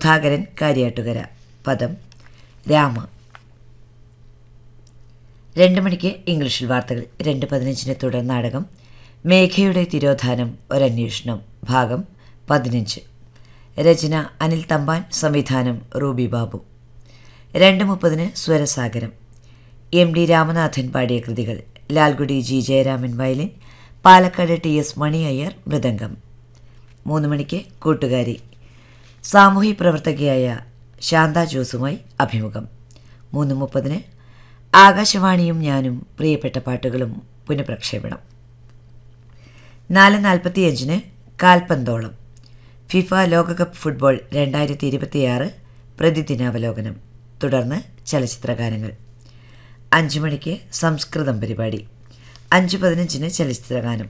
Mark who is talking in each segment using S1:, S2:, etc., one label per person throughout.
S1: സുധാകരൻ കാര്യാട്ടുകര പദം രാമ രണ്ട് മണിക്ക് ഇംഗ്ലീഷിൽ വാർത്തകൾ രണ്ട് പതിനഞ്ചിന് തുടർ നാടകം മേഘയുടെ തിരോധാനം ഒരന്വേഷണം ഭാഗം പതിനഞ്ച് രചന അനിൽ തമ്പാൻ സംവിധാനം റൂബി ബാബു രണ്ട് മുപ്പതിന് സ്വരസാഗരം എം ഡി രാമനാഥൻ പാടിയ കൃതികൾ Lalgudi G Jayaraman violin Palakkad T S Mani Iyer മൃദംഗം മൂന്ന് മണിക്ക് കൂട്ടുകാരി സാമൂഹ്യ പ്രവർത്തകയായ ശാന്ത ജോസുമായി അഭിമുഖം മൂന്ന് മുപ്പതിന് ആകാശവാണിയും ഞാനും പ്രിയപ്പെട്ട പാട്ടുകളും പുനഃപ്രക്ഷേപണം നാല് നാൽപ്പത്തിയഞ്ചിന് കാൽപന്തോളം ഫിഫ ലോകകപ്പ് ഫുട്ബോൾ രണ്ടായിരത്തി ഇരുപത്തിയാറ് പ്രതിദിനാവലോകനം തുടർന്ന് ചലച്ചിത്രഗാനങ്ങൾ അഞ്ച് മണിക്ക് സംസ്കൃതം പരിപാടി അഞ്ച് പതിനഞ്ചിന് ചലച്ചിത്രഗാനം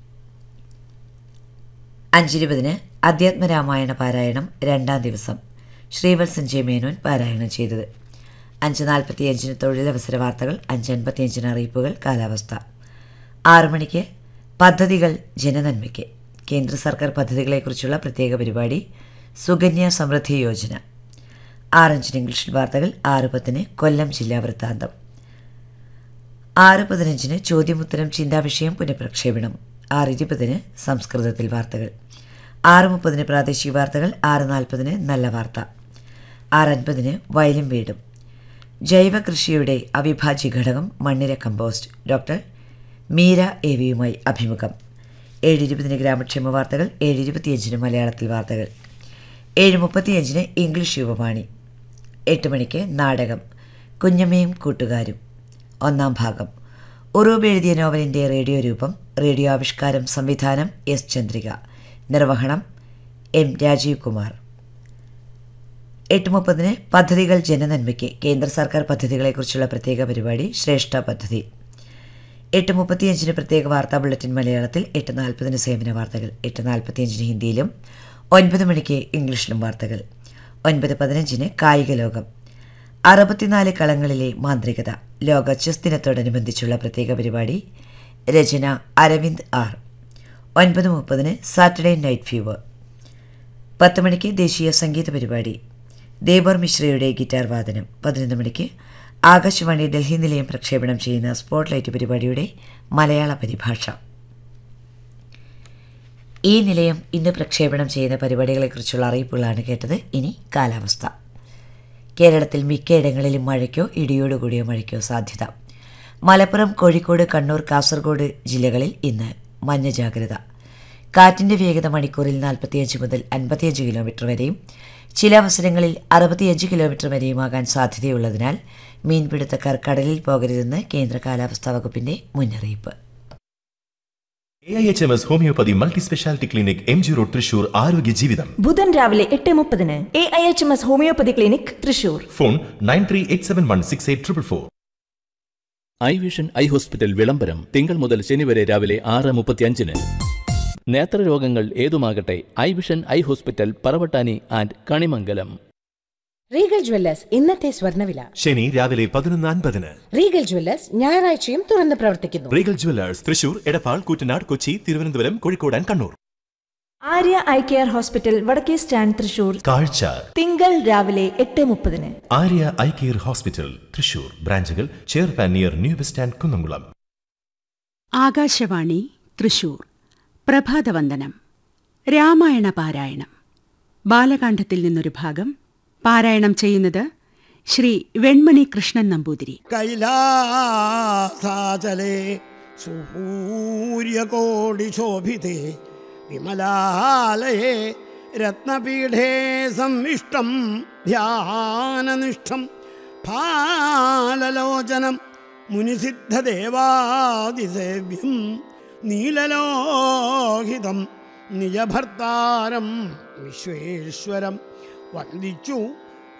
S1: അഞ്ചിരുപതിന് അധ്യാത്മരാമായണ പാരായണം രണ്ടാം ദിവസം ശ്രീവത്സൻ ജെ മേനോൻ പാരായണം ചെയ്തത് അഞ്ച് നാൽപ്പത്തിയഞ്ചിന് തൊഴിലവസര വാർത്തകൾ അഞ്ച് അൻപത്തിയഞ്ചിന് അറിയിപ്പുകൾ കാലാവസ്ഥ ആറു മണിക്ക് പദ്ധതികൾ ജനനന്മയ്ക്ക് കേന്ദ്ര സർക്കാർ പദ്ധതികളെക്കുറിച്ചുള്ള പ്രത്യേക പരിപാടി സുകന്യ സമൃദ്ധി യോജന ആറഞ്ചിന് ഇംഗ്ലീഷിൽ വാർത്തകൾ ആറ് പത്തിന് കൊല്ലം ജില്ലാ വൃത്താന്തം ആറ് പതിനഞ്ചിന് ചോദ്യമുത്തരം ചിന്താവിഷയം പുനഃപ്രക്ഷേപണം ആറ് ഇരുപതിന് സംസ്കൃതത്തിൽ വാർത്തകൾ ആറ് മുപ്പതിന് പ്രാദേശിക വാർത്തകൾ ആറ് നാൽപ്പതിന് നല്ല വാർത്ത ആറ് അൻപതിന് വയലും വീടും ജൈവ കൃഷിയുടെ അവിഭാജ്യ ഘടകം മണ്ണിര കമ്പോസ്റ്റ് ഡോക്ടർ മീര എ വിയുമായി അഭിമുഖം ഏഴ് ഇരുപതിന് ഗ്രാമക്ഷേമ വാർത്തകൾ ഏഴ് ഇരുപത്തിയഞ്ചിന് മലയാളത്തിൽ വാർത്തകൾ ഏഴ് മുപ്പത്തിയഞ്ചിന് ഇംഗ്ലീഷ് യുവവാണി എട്ട് മണിക്ക് നാടകം കുഞ്ഞമ്മയും കൂട്ടുകാരും ഒന്നാം ഭാഗം ഉറൂബ് എഴുതിയ നോവലിൻ്റെ റേഡിയോ രൂപം റേഡിയോ ആവിഷ്കാരം സംവിധാനം എസ് ചന്ദ്രിക നിർവഹണം എം രാജീവ് കുമാർ എട്ട് മുപ്പതിന് പദ്ധതികൾ ജനനന്മയ്ക്ക് കേന്ദ്ര സർക്കാർ പദ്ധതികളെക്കുറിച്ചുള്ള പ്രത്യേക പരിപാടി ശ്രേഷ്ഠ പദ്ധതി എട്ട് മുപ്പത്തിയഞ്ചിന് പ്രത്യേക വാർത്താ ബുള്ളറ്റിൻ മലയാളത്തിൽ എട്ട് നാൽപ്പതിന് സേവന വാർത്തകൾ എട്ട് നാൽപ്പത്തിയഞ്ചിന് ഹിന്ദിയിലും ഒൻപത് മണിക്ക് ഇംഗ്ലീഷിലും വാർത്തകൾ ഒൻപത് പതിനഞ്ചിന് കായിക ലോകം അറുപത്തിനാല് കളങ്ങളിലെ മാന്ത്രികത ലോക ചെസ് ദിനത്തോടനുബന്ധിച്ചുള്ള പ്രത്യേക പരിപാടി രചന അരവിന്ദ് ആർ ഒൻപത് മുപ്പതിന് സാറ്റർഡേ നൈറ്റ് ഫീവർ പത്ത് മണിക്ക് ദേശീയ സംഗീത പരിപാടി ദേബർ മിശ്രയുടെ ഗിറ്റാർ വാദനം പതിനൊന്ന് മണിക്ക് ആകാശവാണി ഡൽഹി നിലയം പ്രക്ഷേപണം ചെയ്യുന്ന സ്പോട്ട്ലൈറ്റ് പരിപാടിയുടെ മലയാള പരിഭാഷ ഈ നിലയം ഇന്ന് പ്രക്ഷേപണം ചെയ്യുന്ന പരിപാടികളെക്കുറിച്ചുള്ള അറിയിപ്പുകളാണ് കേട്ടത് ഇനി കാലാവസ്ഥ കേരളത്തിൽ മിക്കയിടങ്ങളിലും മഴയ്ക്കോ ഇടിയോടുകൂടിയ മഴയ്ക്കോ സാധ്യത മലപ്പുറം കോഴിക്കോട് കണ്ണൂർ കാസർഗോഡ് ജില്ലകളിൽ ഇന്ന് മഞ്ഞ ജാഗ്രത കാറ്റിൻ്റെ വേഗത മണിക്കൂറിൽ നാൽപ്പത്തിയഞ്ച് മുതൽ അൻപത്തിയഞ്ച് കിലോമീറ്റർ വരെയും ചില അവസരങ്ങളിൽ അറുപത്തിയഞ്ച് കിലോമീറ്റർ വരെയുമാകാൻ സാധ്യതയുള്ളതിനാൽ മീൻപിടുത്തക്കാർ കടലിൽ പോകരുതെന്ന് കേന്ദ്ര കാലാവസ്ഥാ വകുപ്പിന്റെ മുന്നറിയിപ്പ്
S2: A I H M S homeopathy multi speciality clinic M G road Thrissur ആരോഗ്യ ജീവിതം
S3: ബുധൻ രാവിലെ എട്ട് മുപ്പതിന് A I H M S homeopathy clinic Thrissur
S2: phone nine three eight seven one six eight triple four
S4: eye vision eye hospital വിളംബരം തിങ്കൾ മുതൽ ശനി വരെ രാവിലെ ആറ് മുപ്പത്തിയഞ്ചിന് നേത്രരോഗങ്ങൾ ഏതുമാകട്ടെ eye vision eye hospital Paravattani and Kanimangalam
S5: Regal jewellers ഇന്നത്തെ സ്വർണ്ണവില
S2: ശനി രാവിലെ പതിനൊന്ന് അൻപതിന്
S5: റീഗൽ ജ്വല്ലേഴ്സ് ഞായറാഴ്ചയും തുറന്ന് പ്രവർത്തിക്കുന്നു
S2: Regal jewellers Thrissur Edappal Koottanad Kochi Thiruvananthapuram Kozhikode and Kannur
S3: Arya eye care hospital വടക്കേ സ്റ്റാൻഡ് തൃശൂർ
S2: കാഴ്ച
S3: തിങ്കൾ രാവിലെ എട്ട് മുപ്പതിന്
S2: Arya eye care hospital Thrissur ബ്രാഞ്ചുകൾ ചെയർപാൻ near new bus stand Kunnamkulam
S6: Akashvani Thrissur പ്രഭാതവന്ദനം രാമായണ പാരായണം ബാലകാണ്ഡത്തിൽ നിന്നൊരു ഭാഗം പാരായണം ചെയ്യുന്നത് ശ്രീ വെൺമണി കൃഷ്ണൻ നമ്പൂതിരി
S7: കൈലാസാചലേ സൂര്യകോടിശോഭിതേ വിമലാലയേ രത്നപീഠേ സംവിഷ്ടം ധ്യാനനിഷ്ഠം ഫാലലോചനം മുനിസിദ്ധദേവാദിസേവ്യം നീലലോഹിതം നിജഭർത്താരം വിശ്വേശ്വരം വന്ദിച്ചു